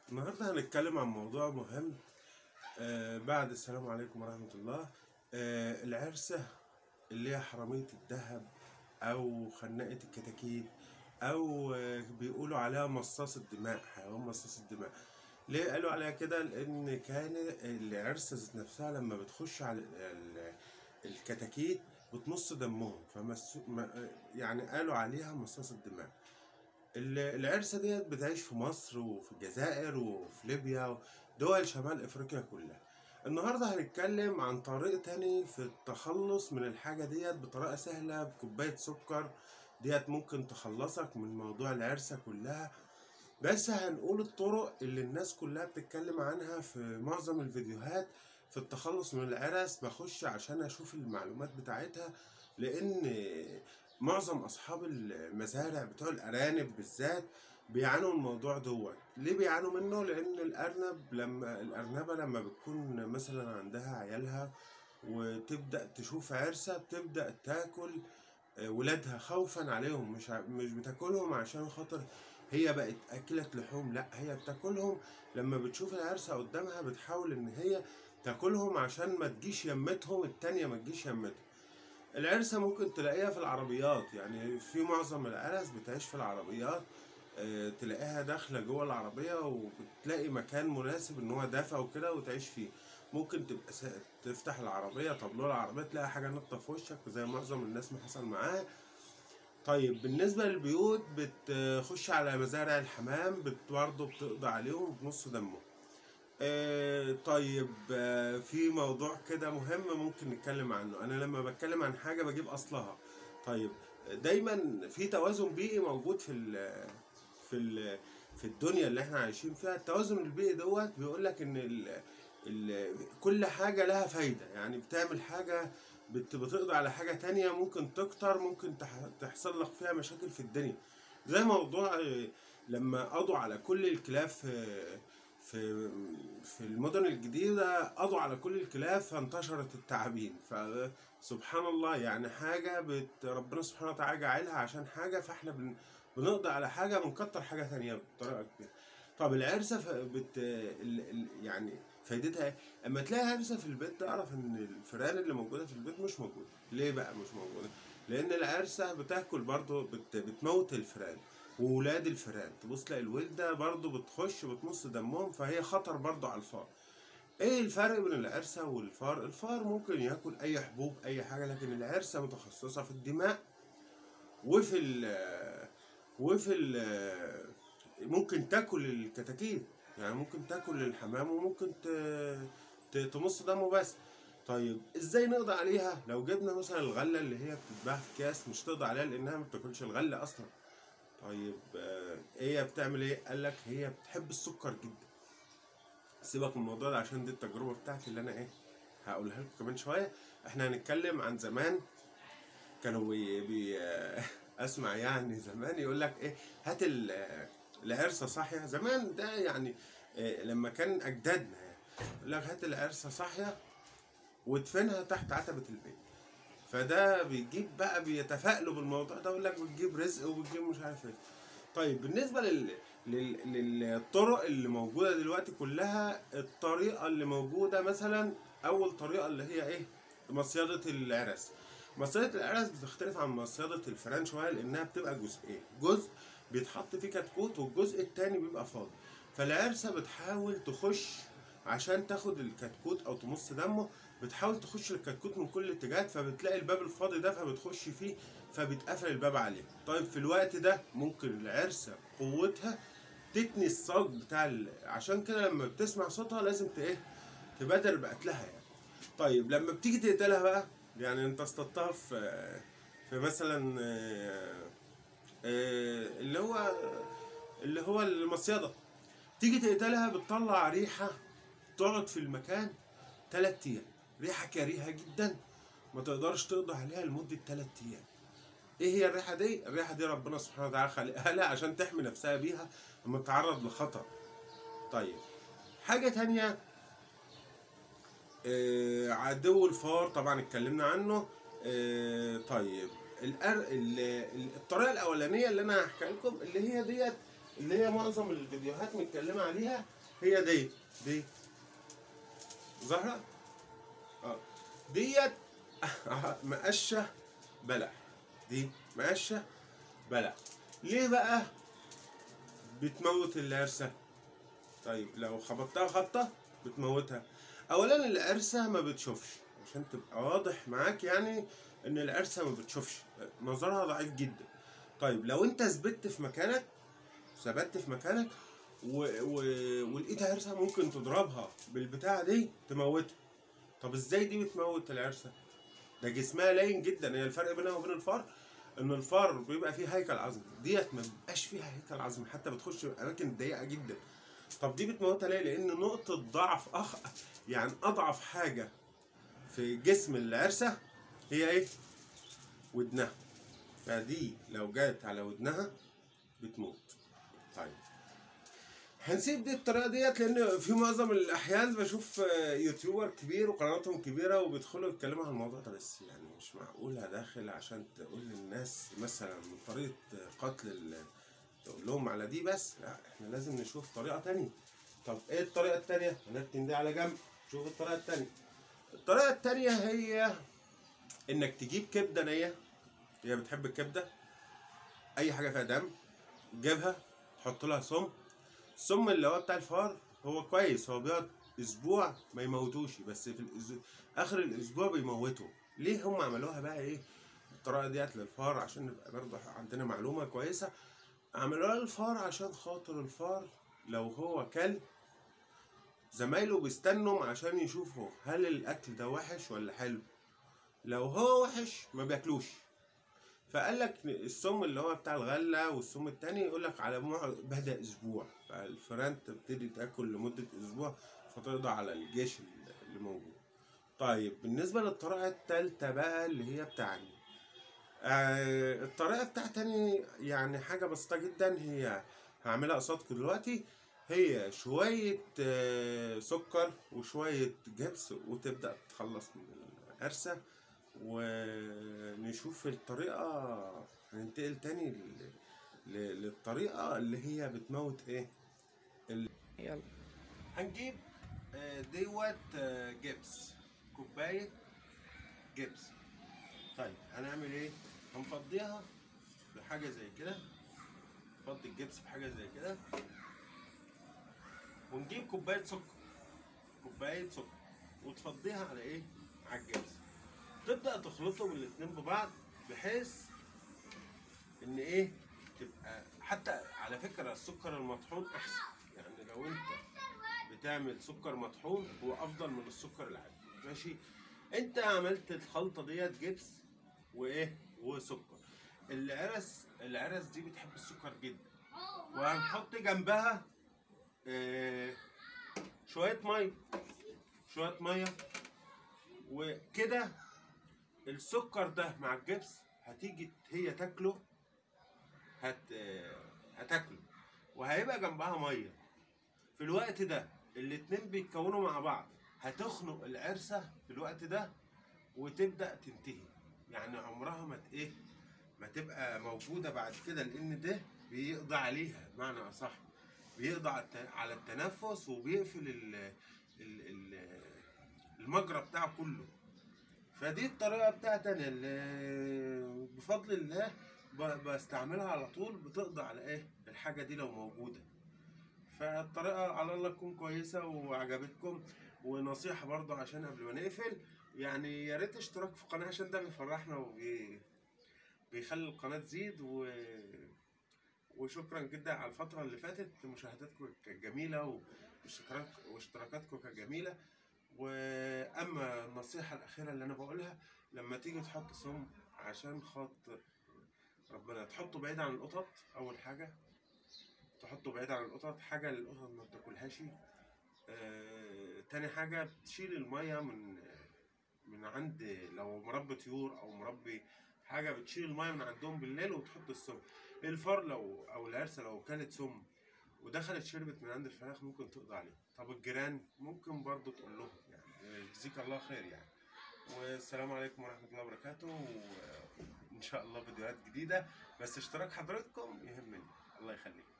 النهارده هنتكلم عن موضوع مهم آه بعد السلام عليكم ورحمة الله آه العرسة اللي هي حرامية الذهب أو خناقة الكتاكيت أو آه بيقولوا عليها مصاص الدماء حيوان مصاص الدماء ليه قالوا عليها كده لأن كان العرسة ذات نفسها لما بتخش على ال- الكتاكيت بتمص دمهم فمس ما- يعني قالوا عليها مصاص الدماء ال- العرسة ديت بتعيش في مصر وفي الجزائر وفي ليبيا دول شمال افريقيا كلها النهارده هنتكلم عن طريق تاني في التخلص من الحاجة ديت بطريقة سهلة بكوباية سكر ديت ممكن تخلصك من موضوع العرسة كلها بس هنقول الطرق اللي الناس كلها بتتكلم عنها في معظم الفيديوهات في التخلص من العرس بخش عشان اشوف المعلومات بتاعتها لان معظم اصحاب المزارع بتوع الارانب بالذات بيعانوا من الموضوع دوت ليه بيعانوا منه لان الارنب لما الارنبه لما بتكون مثلا عندها عيالها وتبدا تشوف عرسه بتبدا تاكل آه، ولادها خوفا عليهم مش ع- مش بتاكلهم عشان خاطر هي بقت اكلة لحوم لا هي بتاكلهم لما بتشوف العرسه قدامها بتحاول ان هي تاكلهم عشان ما تجيش يمتهم التانية ما تجيش يمتهم العرسة ممكن تلاقيها في العربيات يعني في معظم العرس بتعيش في العربيات آه، تلاقيها داخلة جوه العربية وبتلاقي مكان مناسب ان هو دافع وكده وتعيش فيه ممكن تبقى سا... تفتح العربية طابلوه العربية تلاقي حاجة نطة في وشك زي معظم الناس ما حصل معاها طيب بالنسبة للبيوت بتخش على مزارع الحمام بت- برضه بتقضي عليهم بنص دمهم آه، طيب آه، في موضوع كده مهم ممكن نتكلم عنه انا لما بتكلم عن حاجه بجيب اصلها طيب دايما في توازن بيئي موجود في ال في ال في الدنيا اللي احنا عايشين فيها التوازن البيئي دوت بيقول لك ان ال ال كل حاجه لها فايده يعني بتعمل حاجه بت- بتقضي على حاجه تانية ممكن تكتر ممكن تح- تحصل لك فيها مشاكل في الدنيا زي موضوع آه، لما قضوا على كل الكلاب في في في المدن الجديدة قضوا على كل الكلاب فانتشرت التعابين فسبحان الله يعني حاجة بت ربنا سبحانه وتعالى جعلها عشان حاجة فاحنا بن بنقضي على حاجة بنكتر حاجة تانية بطريقة كبيرة طب العرسة ف- بت ال... ال... يعني فايدتها ايه؟ اما تلاقي عرسة في البيت تعرف ان الفئران اللي موجودة في البيت مش موجودة ليه بقى مش موجودة؟ لأن العرسة بتاكل برضو بت... بتموت الفئران وولاد الفئران تبص تلاقي الولدة برضو بتخش بتمص دمهم فهي خطر برضو على الفار ايه الفرق بين العرسة والفار الفار ممكن ياكل اي حبوب اي حاجة لكن العرسة متخصصة في الدماء وفي ال وفي ال ممكن تاكل الكتاكيت يعني ممكن تاكل الحمام وممكن ت- ت- تمص دمه بس طيب ازاي نقضي عليها لو جبنا مثلا الغله اللي هي بتتباع في كاس مش تقضي عليها لانها ما بتاكلش الغله اصلا طيب آه، هي بتعمل ايه قال لك هي بتحب السكر جدا سيبك من الموضوع ده عشان دي التجربه بتاعتي اللي انا ايه هقولها لكم كمان شويه احنا هنتكلم عن زمان كانوا بي, بي آه، اسمع يعني زمان يقول لك ايه هات ال- آه، العرسه صاحيه زمان ده يعني آه، لما كان اجدادنا يعني يقول لك هات العرسه صاحيه وادفنها تحت عتبه البيت فده بيجيب بقى بيتفائلوا بالموضوع ده يقول لك بتجيب رزق وبتجيب مش عارف ايه طيب بالنسبه لل... لل... للطرق اللي موجوده دلوقتي كلها الطريقه اللي موجوده مثلا اول طريقه اللي هي ايه مصيده العرس مصيده العرس بتختلف عن مصيده الفئران شويه لانها بتبقى جزئين جزء بيتحط فيه كتكوت والجزء التاني بيبقى فاضي فالعرسه بتحاول تخش عشان تاخد الكتكوت او تمص دمه بتحاول تخش الكتكوت من كل الاتجاهات فبتلاقي الباب الفاضي ده فبتخش فيه فبتقفل الباب عليه طيب في الوقت ده ممكن العرسه قوتها تتني الصاج بتاع ال... عشان كده لما بتسمع صوتها لازم ت ايه تبادر بقتلها يعني طيب لما بتيجي تقتلها بقى يعني انت اصطدتها في في مثلا آه، آه، اللي هو اللي هو المصيده تيجي تقتلها بتطلع ريحه تقعد في المكان تلات ايام ريحه كريهه جدا ما تقدرش تقضي عليها لمده تلات ايام ايه هي الريحه دي الريحه دي ربنا سبحانه وتعالى خلقها لها عشان تحمي نفسها بيها لما تتعرض لخطر طيب حاجه تانية آه، عدو الفار طبعا اتكلمنا عنه آه، طيب الأر... ال- ال- الطريقه الاولانيه اللي انا هحكي لكم اللي هي ديت اللي هي معظم الفيديوهات متكلمه عليها هي دي دي ظاهرة اه ديت مقشة بلح دي مقشة بلح ليه بقى بتموت العرسة طيب لو خبطتها خبطة بتموتها اولا العرسة ما بتشوفش عشان تبقى واضح معاك يعني ان العرسة ما بتشوفش نظرها ضعيف جدا طيب لو انت ثبت في مكانك ثبت في مكانك و... و... ولقيت عرسة ممكن تضربها بالبتاعة دي تموتها طب ازاي دي بتموت العرسة ده جسمها لين جدا هي الفرق بينها وبين الفار ان الفار بيبقى فيه هيكل عظمي ديت ما بيبقاش فيها هيكل عظمي حتى بتخش في اماكن ضيقه جدا طب دي بتموتها ليه لان نقطه ضعف اخ يعني اضعف حاجه في جسم العرسه هي ايه ودنها فدي لو جت على ودنها بتموت طيب هنسيب دي الطريقه ديت لان في معظم الاحيان بشوف آه، يوتيوبر كبير وقناتهم كبيره وبيدخلوا يتكلموا عن الموضوع ده بس يعني مش معقول هداخل عشان تقول للناس مثلا من طريقه قتل ال- تقول لهم على دي بس لا احنا لازم نشوف طريقه تانية طب ايه الطريقه التانية هنركن دي على جنب شوف الطريقه التانية الطريقه التانية هي انك تجيب كبده نيه هي بتحب الكبده اي حاجه فيها دم تجيبها تحط لها سم السم اللي هو بتاع الفار هو كويس هو بيقعد اسبوع ما يموتوش بس في الأز... اخر الاسبوع بيموتوا ليه هم عملوها بقى ايه الطريقه ديت للفار عشان نبقى برضه عندنا معلومه كويسه عملوها للفار عشان خاطر الفار لو هو كل زمايله بيستنوا عشان يشوفوا هل الاكل ده وحش ولا حلو لو هو وحش ما بياكلوش فقال لك السم اللي هو بتاع الغله والسم التاني يقول لك على مع- بدا اسبوع فالفئران تبتدي تاكل لمده اسبوع فتقضي على الجيش اللي موجود طيب بالنسبه للطريقه الثالثه بقى اللي هي بتاعني آه الطريقه بتاعتني يعني حاجه بسيطه جدا هي هعملها قصادكم دلوقتي هي شويه آه سكر وشويه جبس وتبدا تخلص من القرصه ونشوف الطريقة هننتقل تاني لل- ل- للطريقة اللي هي بتموت ايه يلا هنجيب آه، دوت آه، جبس كوباية جبس طيب هنعمل ايه هنفضيها في حاجة زي كده نفضي الجبس في حاجة زي كده ونجيب كوباية سكر كوباية سكر وتفضيها على ايه على الجبس تبدأ تخلطهم الاتنين ببعض بحيث ان ايه تبقى حتى على فكرة السكر المطحون احسن يعني لو انت بتعمل سكر مطحون هو افضل من السكر العادي ماشي انت عملت الخلطة ديت جبس وايه وسكر العرس العرس دي بتحب السكر جدا وهنحط جنبها آه شوية مية شوية مية وكده السكر ده مع الجبس هتيجي هي تاكله هت هتاكله وهيبقى جنبها ميه في الوقت ده الاتنين بيتكونوا مع بعض هتخنق العرسه في الوقت ده وتبدا تنتهي يعني عمرها ما ت- ايه ما تبقى موجوده بعد كده لان ده بيقضي عليها بمعنى اصح بيقضي على الت- على التنفس وبيقفل ال ال ال المجرى بتاعه كله فدي الطريقه بتاعتي انا اللي بفضل الله ب- بستعملها على طول بتقضي على ايه الحاجه دي لو موجوده فالطريقه على الله تكون كويسه وعجبتكم ونصيحه برضو عشان قبل ما نقفل يعني يا ريت اشتراك في القناه عشان ده بيفرحنا وبي بيخلي القناه تزيد و وشكرا جدا على الفترة اللي فاتت مشاهداتكم كانت جميلة واشتراك واشتراكاتكم كانت جميلة واما النصيحة الأخيرة اللي أنا بقولها لما تيجي تحط سم عشان خاطر ربنا تحطه بعيد عن القطط أول حاجة تحطه بعيد عن القطط حاجة للقطط ما بتاكلهاش آه، تاني حاجة بتشيل المية من من عند لو مربي طيور أو مربي حاجة بتشيل المية من عندهم بالليل وتحط السم الفار لو أو العرسة لو كانت سم ودخلت شربت من عند الفراخ ممكن تقضي عليه طب الجيران ممكن برضو تقول لهم يعني يجزيك الله خير يعني والسلام عليكم ورحمة الله وبركاته وإن شاء الله فيديوهات جديدة بس اشتراك حضراتكم يهمني الله يخليك